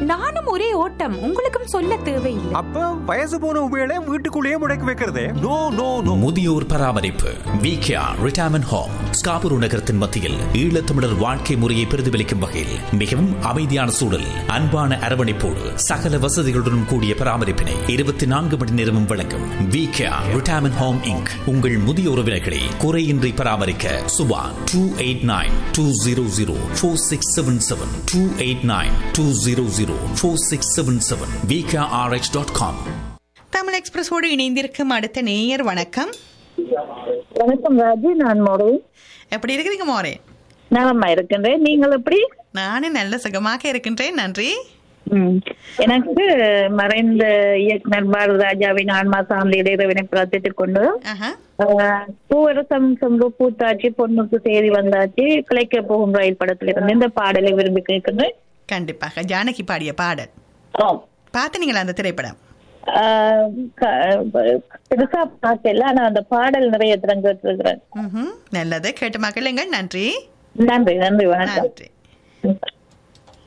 நானும் ஒரே ஓட்டம் உங்களுக்கும் சொல்ல தேவையில்லை அப்ப வயசு போன உபயோக வீட்டுக்குள்ளேயே முடக்கி வைக்கிறதே நோ நோ நோ முதியோர் பராமரிப்பு விகேஆர் ரிட்டையர்மெண்ட் ஹோம் ஸ்காபுரு நகரத்தின் மத்தியில் ஈழத்தமிழர் வாழ்க்கை முறையை பிரதிபலிக்கும் வகையில் மிகவும் அமைதியான சூழல் அன்பான அரவணைப்போடு சகல வசதிகளுடன் கூடிய பராமரிப்பினை இருபத்தி நான்கு மணி நேரமும் வழங்கும் விகேஆர் ரிட்டையர்மெண்ட் ஹோம் இங்க் உங்கள் முதிய உறவினர்களை குறையின்றி பராமரிக்க Subha two eight nine two zero zero four six seven seven two eight nine two zero zero four six seven seven VKRX dot com Tamil எக்ஸ்பிரஸோடு இணைந்திருக்கும் அடுத்த நேயர் வணக்கம் வணக்கம் ராஜி நான் மோடி எப்படி இருக்கிறீங்க மோரே நலமா இருக்கின்றேன் நீங்கள் எப்படி நானும் நல்ல சுகமாக இருக்கின்றேன் நன்றி ம். எனக்கு மறைந்த இயக்குனர் பாரதிராஜாவின் ஆன்மா சார்ந்த இடையிறவினை பிரார்த்தித்துக் கொண்டு ஆஹா ஆஹ், பூவரசம் செம்பு பூத்தாச்சி பொண்ணுக்கு செய்தி வந்தாச்சு கிளைக்க போகும் ரயில் படத்தில் இருந்து இந்த பாடலை விரும்பி கேட்கின்றேன் கண்டிப்பாக ஜானகி பாடிய பாடல் ஆம். பார்த்தீங்களா அந்த திரைப்படம் ஆஹ், க- பெருசா பார்க்கல ஆனா அந்த பாடல் நிறைய திறன் கேட்டிருக்கிறேன் ம்ஹும். நல்லது கேட்டு மகிழுங்கள் நன்றி நன்றி நன்றி வணக்கம் நன்றி